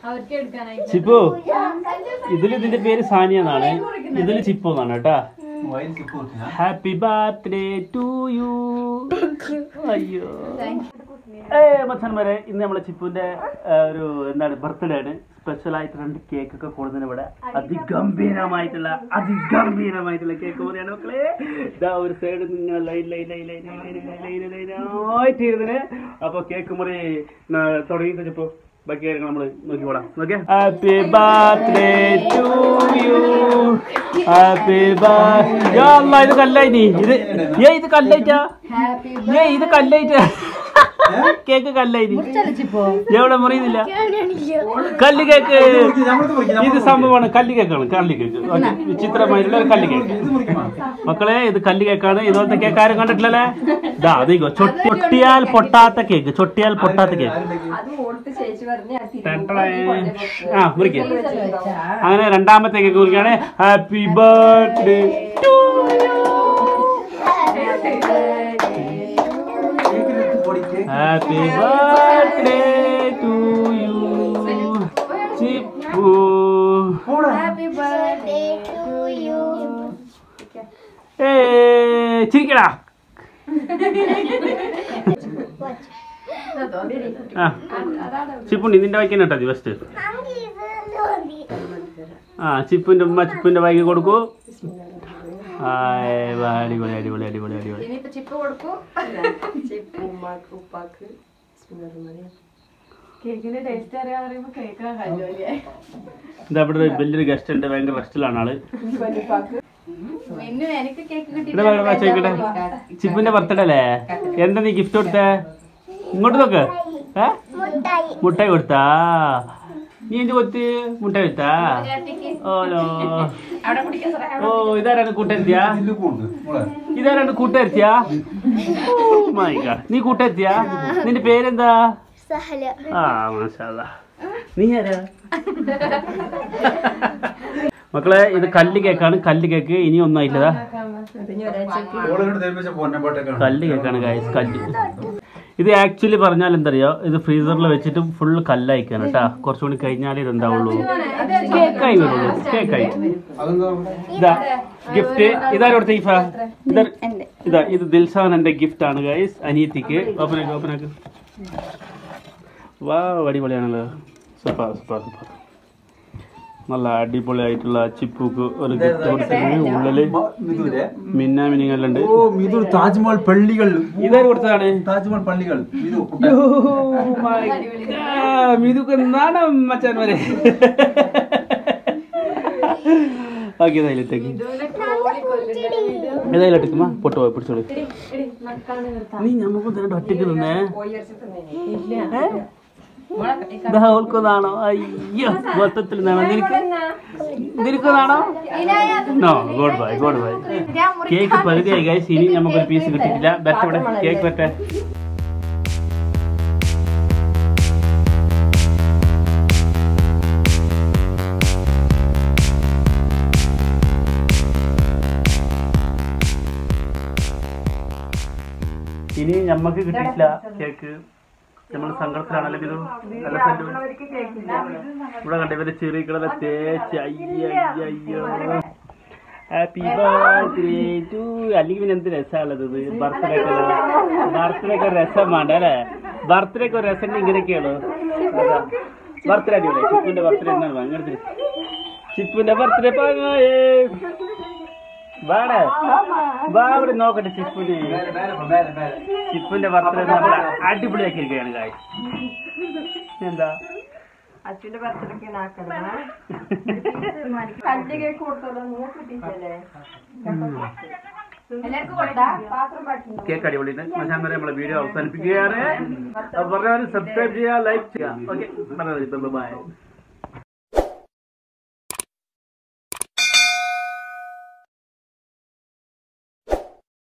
അവർക്ക് എടുക്കാനായിട്ട് ചിപ്പു ഇതിൽ ഇതിന്റെ പേര് സാനിയ എന്നാണ് ഇതിൽ ചിപ്പു എന്നാണ് കേട്ടാ ഹാപ്പി ബർത്ത്ഡേ ടു യു അയ്യോ ഏ മച്ചാന്മാരെ ഇന്ന് നമ്മളെ ചിപ്പുവിന്റെ ആ, ഒരു എന്താണ് ബർത്ത്ഡേ ആണ് സ്പെഷ്യൽ ആയിട്ട് രണ്ട് കേക്ക് ഒക്കെ കൊടുക്കുന്നതിന് ഇവിടെ അതിഗംഭീരമായിട്ടുള്ള അതിഗംഭീരമായിട്ടുള്ള കേക്ക് മുറിയാണ് മക്കളെ ഇതാ ഒരു സൈഡ് നിങ്ങൾ line line line line line line line ആയിട്ട് ഇരുന്നിന് അപ്പൊ കേക്ക് മുറി ആ, തുടങ്ങി കഴിഞ്ഞപ്പോ ബാക്കി കാര്യങ്ങൾ നമ്മൾ നോക്കി പോടാം okay happy birthday to you happy birthday ഇത് കല്ലായി നീ ഇത് ഏ ഇത് കല്ലായിട്ടാ ഏ ഇത് കല്ലായിട്ടാ കേക്ക് കല്ലായി നീ എവിടെ മുറിയുന്നില്ല കല്ല് കേക്ക് ഇത് സംഭവമാണ് കല്ല് കേക്കാണ് കല്ല് കേക്ക് ഓക്കെ വിചിത്രമായിട്ടുള്ള ഒരു കല്ല് കേക്ക് മക്കളെ ഇത് കല്ല് കേക്കാണ് ഇതുപോലത്തെ കേക്ക് ആരും കണ്ടിട്ടില്ലല്ലേ ഇതാ അതിഗോ ചൊട്ടിയാൽ പൊട്ടാത്ത കേക്ക് ചൊട്ടിയാൽ പൊട്ടാത്ത കേക്ക് ആ മുറിക്കുക അങ്ങനെ രണ്ടാമത്തെ കേക്ക് മുറിക്കുകയാണ് happy birthday happy birthday to you Chippu ഏ ചിരിക്കടാ ആ ചിപ്പുണ്ട് ഇതിന്റെ വായിക്കാൻ കേട്ടോ ഫസ്റ്റ് ആ ചിപ്പിന്റെ ഉമ്മ ചിപ്പിന്റെ വായിക്ക് കൊടുക്കൂ ആ ഏ, വാ, അടിപൊളി അടിപൊളി അടിപൊളി അടിപൊളി ഇനിയിപ്പോ ചിപ്പ് കൊടുക്കൂ കേക്കിന്റെ ടേസ്റ്റ് അറിയാൻ പറയുമ്പോ കേക്ക് കല്ലുവല്ലേ ഇതാ ഇവിടെ ഒരു വലിയൊരു ഗസ്റ്റ് ഉണ്ട് ഭയങ്കര റെസ്റ്റിലാണ് ആള് പിന്നെ എനിക്ക് കേക്ക് ഇവിടെ വേറെ വാ, ചോദിക്കട്ടെ ചിപ്പിന്റെ ബർത്ത്ഡേ അല്ലേ എന്താ നീ ഗിഫ്റ്റ് കൊടുത്തേ ഇങ്ങോട്ട് നോക്ക് ഏ മുട്ടായി കൊടുത്താ നീ എന്ത് കൊത്ത് മുട്ടായി കൊടുത്താ ഓലോ അവിടെ കുടിക്കാൻ സാറേ ഓ ഇതാരാണ് കൂട്ടുകാരിയാ ഇതാരാണ് കൂട്ടുകാരിയാ മൈ ഗാഡ് നീ കൂട്ടുകാരിയാ നിന്റെ പേരെന്താ ആ മാഷാല്ലാ നീ ആരാ മക്കളെ ഇത് കല്ല് കേക്കാണ് കല്ല് കേക്ക് ഇനി ഒന്നും ആയില്ലതാ കല്ല് കേക്കാണ് ഗായ്സ് കല്ല് ഇത് ആക്ച്വലി പറഞ്ഞാൽ എന്തറിയോ ഇത് ഫ്രീസറിൽ വെച്ചിട്ട് ഫുൾ കല്ലയക്കാണ് കേട്ടാ കുറച്ചുകൂടി കഴിഞ്ഞാലേ ഇതെന്താവുള്ളൂ കേക്കായി വരുള്ളൂ കേക്കായി ഇതാ ഗിഫ്റ്റ് ഇതാരും കൊടുത്ത ഈഫ ഇതാ ഇതാ ഇത് ദിൽസാൻ എന്റെ ഗിഫ്റ്റ് ആണ് ഗൈസ് അനിയത്തിക്ക് ഓപ്പനാക്ക് ഓപ്പനാക്ക് വാ അടിപൊളിയാണല്ലോ സൂപ്പർ സൂപ്പർ സൂപ്പർ നല്ല അടിപൊളിയായിട്ടുള്ള ചിപ്പുക്ക് ഒരു ഗിഫ്റ്റ് കൊടുത്തിട്ടുണ്ട് ഉള്ളില് മിന്നാ മിനിങ്ങളുണ്ട് ഓ മിതുർ താജ്മഹൽ പള്ളികൾ ഇതാര് കൊടുത്തതാണ് താജ്മഹൽ പള്ളികൾ മിതു മിതുക്ക് നാണം മച്ചാൻ വരെ ഓക്കെ ഇതായിട്ടേക്ക് ഏതായാലും പൊട്ടു പോയി പിടിച്ചോളൂ നീ നമുക്ക് തന്നെ ഒറ്റയ്ക്ക് നിന്നേ ദാവൾക്കൊന്നാണോ അയ്യോ മൊത്തത്തിൽ നിന്നാണോ നിനക്ക് നിനക്കൊന്നാണോ no goodbye goodbye cake പകുതിയായി ഗൈസ് ഇനി നമുക്കൊരു പീസ് കിട്ടിയിട്ടില്ല ബെസ്റ്റ് ഇവിടെ കേക്ക് പറ്റേ ഇനി നമ്മക്ക് കിട്ടിയിട്ടില്ല കേക്ക് നമ്മൾ സങ്കടത്തിലാണല്ലോ ഇത് നല്ല സെന്റ് ഇവിടെ കണ്ട ഇവരെ ചെറിയ തേച്ച് അയ്യോ ഹാപ്പി ബർത്ത്ഡേ ടു അല്ലെങ്കിൽ പിന്നെ എന്ത് രസമുള്ളത് ഇത് ബർത്ത്ഡേ ഒക്കെ ബർത്ത്ഡേ ഒക്കെ രസം വേണ്ട അല്ലേ ബർത്ത്ഡേ ഒക്കെ രസം ഇങ്ങനെയൊക്കെയാണ് ബർത്ത്ഡേ അടിപൊളി ചിപ്പിന്റെ ബർത്ത്ഡേ എന്നാണ് ഭയങ്കര ചിപ്പിന്റെ ബർത്ത്ഡേ പാങ്ങായേ വാടേ വാ ഇവിടെ നോക്കട്ടെ ചിപ്പിന് ചിപ്പിന്റെ ബർത്ത്ഡേ നമ്മൾ അടിപൊളിയാക്കിയിരിക്കുകയാണ് കായ് എന്താ അച്ഛന്റെ ബർത്ത്ഡേക്ക് നാക്കണം കല്ല് കേക്ക് കൊടുത്തോളൂ മൂക്ക് കിട്ടിയിട്ടല്ലേ എല്ലാവർക്കും കൊടുത്താ പാത്രം പാട്ടി കേക്ക് അടിപൊളി മച്ചാൻ വരെ നമ്മളെ വീഡിയോ അവസാനിപ്പിക്കുകയാണ് അപ്പൊ പറഞ്ഞവര് സബ്സ്ക്രൈബ് ചെയ്യുക ലൈക്ക് ചെയ്യുക ഓക്കെ ബൈ